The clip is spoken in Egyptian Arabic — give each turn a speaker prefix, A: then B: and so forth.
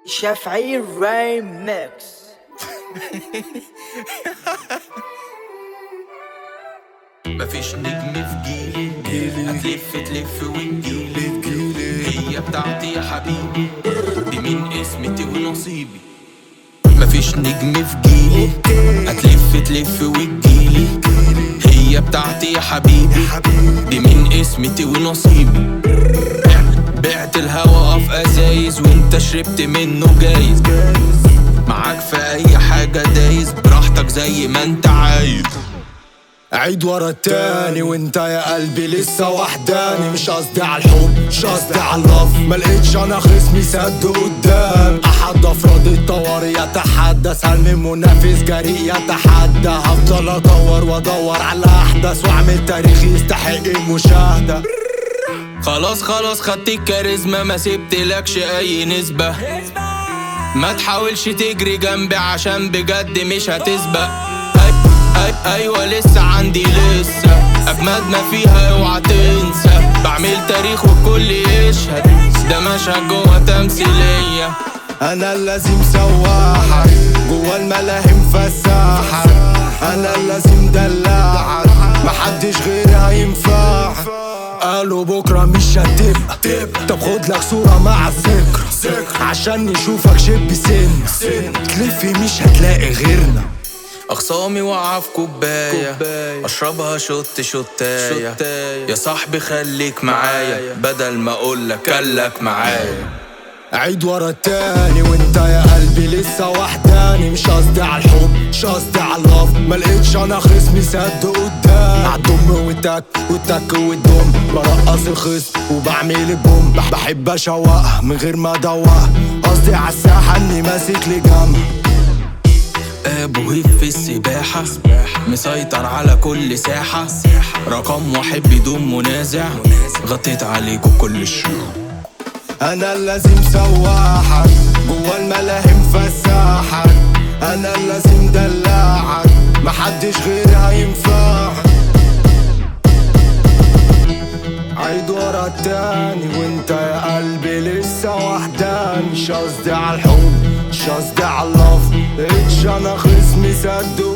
A: شافعي ريمكس
B: مفيش نجم في جيلي هتلف تلف وتجيلي هي بتاعتي يا حبيبي دي من اسمتي ونصيبي مفيش نجم في جيلي هتلف تلف وتجيلي هي بتاعتي يا حبيبي دي من اسمتي ونصيبي بعت الهوا في ازايز وانت شربت منه جايز معاك في اي حاجة دايز براحتك زي ما انت عايز
C: عيد ورا التاني وانت يا قلبي لسه وحداني مش قصدي على الحب مش قصدي على اللف ملقتش انا خصمي سد قدام احد افراد الطوارئ يتحدى سلم منافس جريء يتحدى هفضل ادور وادور على احدث واعمل تاريخ يستحق المشاهده
B: خلاص خلاص خدت الكاريزما ما سبتلكش اي نسبة ما تحاولش تجري جنبي عشان بجد مش هتسبق أي أي ايوه لسه عندي لسه اجمد ما فيها اوعى تنسى بعمل تاريخ والكل يشهد ده مشهد جوه تمثيلية
C: انا الذي مسوحك جوا الملاهي مفسحك انا الذي مدلعك محدش غيري هينفعك قالوا بكرة مش هتبقى طب خد لك صورة مع الذكرى عشان نشوفك شب سن تلفي مش هتلاقي غيرنا
B: اخصامي وقع في كوباية اشربها شط شطاية يا صاحبي خليك معايا بدل ما اقولك كلك معايا
C: عيد ورا التاني وانت يا قلبي لسه وحداني مش قصدي على الحب مش قصدي على اللف ملقتش انا خصمي سد قدام عالدم والتك والتك والدم برقص الخصم وبعمل البوم بح- بحب اشوقها من غير ما ادوقها قصدي على الساحه اني ماسك لجنب
B: ابو هيف في السباحة مسيطر على كل ساحة رقم واحد بدون منازع غطيت عليكوا كل الشيوخ
C: انا الذي مسوحك جوا الملاهي مفسحك انا الذي مدلعك محدش غيري هينفعك عيد ورا التاني وانت يا قلبي لسه وحداني مش قصدي على الحب مش قصدي على اللف اتش انا خصمي سد